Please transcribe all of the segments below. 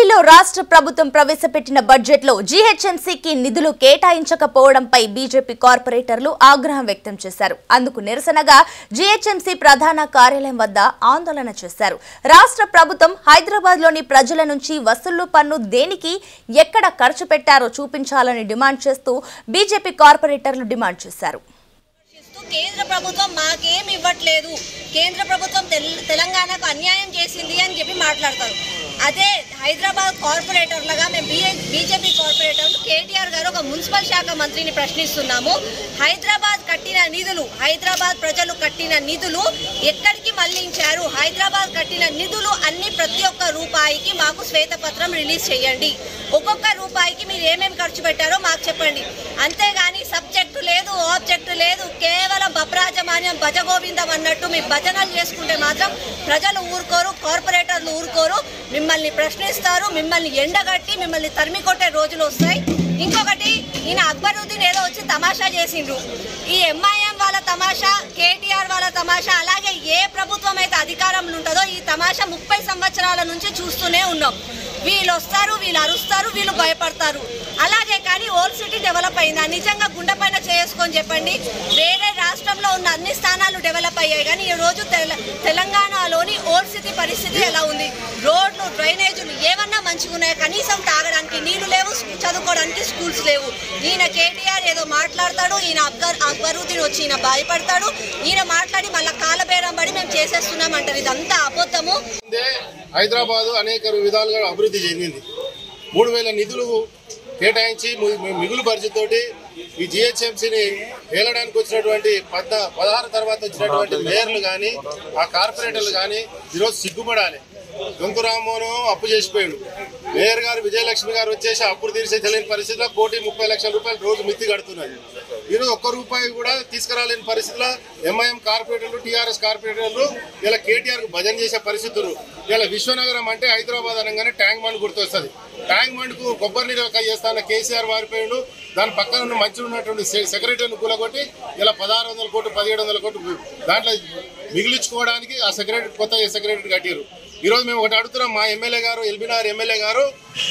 అసెంబ్లీలో రాష్ట్ర ప్రభుత్వం ప్రవేశపెట్టిన బడ్జెట్ లో జీహెచ్ఎంసీకి నిధులు కేటాయించకపోవడంపై బీజేపీ కార్పొరేటర్లు ఆగ్రహం వ్యక్తం చేశారు అందుకు నిరసనగా జీహెచ్ఎంసీ ప్రధాన కార్యాలయం వద్ద ఆందోళన చేశారు రాష్ట్ర ప్రభుత్వం హైదరాబాద్ లోని ప్రజల నుంచి వసూళ్లు పన్ను దేనికి ఎక్కడ ఖర్చు పెట్టారో చూపించాలని డిమాండ్ చేస్తూ బీజేపీ కార్పొరేటర్లు డిమాండ్ చేశారు చేస్తూ కేంద్ర ప్రభుత్వం మాకేం ఇవ్వట్లేదు కేంద్ర ప్రభుత్వం తెల్- తెలంగాణకు అన్యాయం చేసింది అని చెప్పి మాట్లాడతారు అదే హైదరాబాద్ కార్పొరేటర్లుగా మేము బీజేపీ కార్పొరేటర్లు కేటీఆర్ గారు ఒక మున్సిపల్ శాఖ మంత్రిని ప్రశ్నిస్తున్నాము హైదరాబాద్ కట్టిన నిధులు హైదరాబాద్ ప్రజలు కట్టిన నిధులు ఎక్కడికి మళ్లించారు హైదరాబాద్ కట్టిన నిధులు అన్ని ప్రతి ఒక్క రూపాయికి మాకు శ్వేతపత్రం రిలీజ్ చేయండి ఒక్కొక్క రూపాయికి మీరు ఏమేమి ఖర్చు పెట్టారో మాకు చెప్పండి అంతేగాని సబ్జెక్టు లేదు ఆబ్జెక్టు లేదు కేవలం బప్రాజమాన్యం భజగోవిందం అన్నట్టు మీ భజనలు చేసుకుంటే మాత్రం ప్రజలు ఊరుకోరు కార్పొరేటర్లు ఊరుకోరు మిమ్మల్ని ప్రశ్నిస్తారు మిమ్మల్ని ఎండగట్టి మిమ్మల్ని తరిమి కొట్టే రోజులు వస్తాయి ఇంకొకటి ఈయన అక్బరుద్దీన్ ఏదో వచ్చి తమాషా చేసిండ్రు ఈ ఎంఐఎం వాళ్ళ తమాషా కేటీఆర్ వాళ్ళ తమాషా అలాగే ఏ ప్రభుత్వం అయితే అధికారంలో ఉంటుందో ఈ తమాషా ముప్పై సంవత్సరాల నుంచి చూస్తూనే ఉన్నాం వీళ్ళు వస్తారు వీళ్ళు అరుస్తారు వీళ్ళు భయపడతారు అలాగే కానీ ఓల్డ్ సిటీ డెవలప్ అయిందా నిజంగా గుండె పైన చేసుకొని చెప్పండి వేరే రాష్ట్రంలో ఉన్న అన్ని స్థానాలు డెవలప్ అయ్యాయి కానీ ఈ రోజు తెల- తెలంగాణలోని ఓల్డ్ సిటీ పరిస్థితి ఎలా ఉంది రోడ్లు డ్రైనేజీలు ఏమన్నా మంచిగా ఉన్నాయి కనీసం తాగడానికి నీళ్లు లేవు స్కూ- చదువుకోవడానికి స్కూల్స్ లేవు ఈయన కేటీఆర్ ఏదో మాట్లాడతాడు ఈయన అక్బర్ అక్బరుద్దీన్ వచ్చి ఈయన భయపడతాడు ఈయన మాట్లాడి మళ్ళీ కాలబేరం పడి మేము చేసేస్తున్నాం అంటారు ఇదంతా అబద్ధము ముందే హైదరాబాద్ అనేక విధాలుగా అభివృద్ధి చెందింది మూడు వేల నిధులు కేటాయించి మి- మి- మిగులు పరిస్థితితోటి ఈ జిహెచ్ఎంసీని ఏలడానికి వచ్చినటువంటి పద్ద పదహారు తర్వాత వచ్చినటువంటి మేయర్లు కానీ ఆ కార్పొరేటర్లు కానీ ఈరోజు సిగ్గుపడాలి దొంతు రామ్మోహన్ అప్పు చేసిపోయాడు మేయర్ గారు విజయలక్ష్మి గారు వచ్చేసి అప్పులు తీర్చే తెలియని పరిస్థితిలో కోటి ముప్పై లక్షల రూపాయలు రోజు మిత్తి కడుతున్నది ఈరోజు ఒక్క రూపాయి కూడా తీసుకురాలేని పరిస్థితిలో ఎంఐఎం కార్పొరేటర్లు టీఆర్ఎస్ కార్పొరేటర్లు ఇలా కేటీఆర్ కు భజన చేసే పరిస్థితులు ఇలా విశ్వనగరం అంటే హైదరాబాద్ అనగానే ట్యాంక్ బండ్ గుర్తొస్తుంది ట్యాంక్ బండ్ కు కొబ్బరి నీళ్ళు చేస్తాన కేసీఆర్ వారిపోయాడు దాని పక్కన ఉన్న మంచి ఉన్నటువంటి సె- సెక్రటరీని కూలగొట్టి ఇలా పదహారు వందల కోట్లు పదిహేడు వందల కోట్లు దాంట్లో మిగిలించుకోవడానికి ఆ సెక్రటరీ కొత్త సెక్రటరీ కట్టారు ఈ రోజు మేము ఒకటి అడుగుతున్నాం మా ఎమ్మెల్యే గారు ఎల్బీనార్ ఎమ్మెల్యే గారు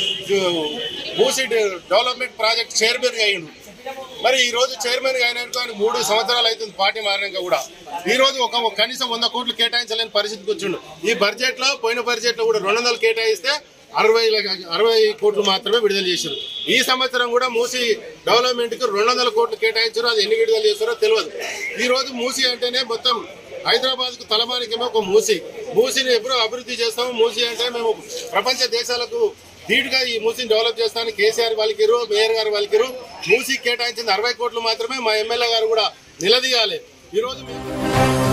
మూసీ డెవలప్మెంట్ ప్రాజెక్ట్ చైర్మన్ గా అయ్యిండు మరి ఈ రోజు చైర్మన్ గా అయినట్టు ఆయనకు మూడు సంవత్సరాలు అవుతుంది పార్టీ మారినాక కూడా ఈ రోజు ఒక ఒక కనీసం వంద కోట్లు కేటాయించలేని పరిస్థితికి వచ్చిండు ఈ బడ్జెట్ లో పోయిన బడ్జెట్ లో కూడా రెండు వందలు కేటాయిస్తే అరవై లక్ష- అరవై కోట్లు మాత్రమే విడుదల చేశారు ఈ సంవత్సరం కూడా మూసి డెవలప్మెంట్ కి రెండు వందల కోట్లు కేటాయించారు అది ఎన్ని విడుదల చేస్తారో తెలియదు ఈ రోజు మూసి అంటేనే మొత్తం హైదరాబాద్ కు తలమానికేమో ఒక మూసి మూసిని ఎప్పుడో అభివృద్ధి చేస్తాము మూసి అంటే మేము ప్రపంచ దేశాలకు ధీటుగా ఈ మూసిని డెవలప్ చేస్తానికి కేసీఆర్ వాళ్ళకిరు మేయర్ గారు వాళ్ళకిరు మూసి కేటాయించింది అరవై కోట్లు మాత్రమే మా ఎమ్మెల్యే గారు కూడా నిలదీయాలి ఈ రోజు మేము